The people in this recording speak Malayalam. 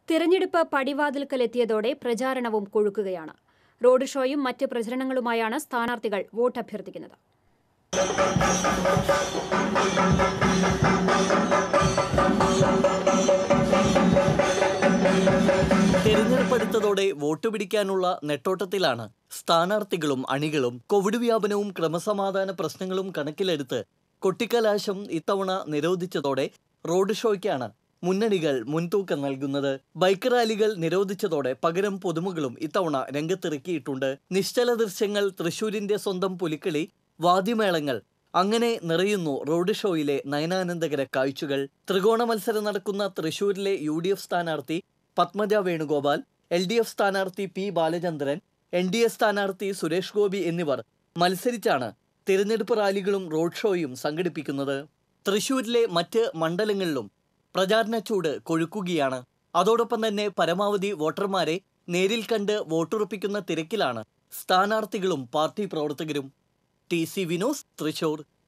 തിരഞ്ഞെടുപ്പ് പടിവാതിൽക്കലെത്തിയതോടെ പ്രചാരണവും കൊഴുക്കുകയാണ് റോഡ് ഷോയും മറ്റ് പ്രചരണങ്ങളുമായാണ് സ്ഥാനാർത്ഥികൾ വോട്ടഭ്യർത്ഥിക്കുന്നത് തെരഞ്ഞെടുപ്പ് അടുത്തതോടെ വോട്ട് പിടിക്കാനുള്ള നെട്ടോട്ടത്തിലാണ് സ്ഥാനാർത്ഥികളും അണികളും കോവിഡ് വ്യാപനവും ക്രമസമാധാന പ്രശ്നങ്ങളും കണക്കിലെടുത്ത് കൊട്ടിക്കലാശം ഇത്തവണ നിരോധിച്ചതോടെ റോഡ് ഷോയ്ക്കാണ് മുന്നണികൾ മുൻതൂക്കം നൽകുന്നത് ബൈക്ക് റാലികൾ നിരോധിച്ചതോടെ പകരം പൊതുമകളും ഇത്തവണ രംഗത്തിറക്കിയിട്ടുണ്ട് നിശ്ചല ദൃശ്യങ്ങൾ തൃശൂരിന്റെ സ്വന്തം പുലിക്കളി വാദ്യമേളങ്ങൾ അങ്ങനെ നിറയുന്നു റോഡ് ഷോയിലെ നയനാനന്ദകര കാഴ്ചകൾ ത്രികോണ മത്സരം നടക്കുന്ന തൃശൂരിലെ യു ഡി എഫ് സ്ഥാനാർത്ഥി Padmaja Venugopal L D F സ്ഥാനാർത്ഥി P Balachandran N D A സ്ഥാനാർത്ഥി സുരേഷ് ഗോപി എന്നിവർ മത്സരിച്ചാണ് തിരഞ്ഞെടുപ്പ് റാലികളും റോഡ് ഷോയും സംഘടിപ്പിക്കുന്നത് തൃശൂരിലെ മറ്റ് മണ്ഡലങ്ങളിലും പ്രചാരണ ചൂട് കൊഴുക്കുകയാണ് അതോടൊപ്പം തന്നെ പരമാവധി വോട്ടർമാരെ നേരിൽ കണ്ട് വോട്ടുറപ്പിക്കുന്ന തിരക്കിലാണ് സ്ഥാനാർത്ഥികളും പാർട്ടി പ്രവർത്തകരും ടി സി വിനോസ് തൃശൂർ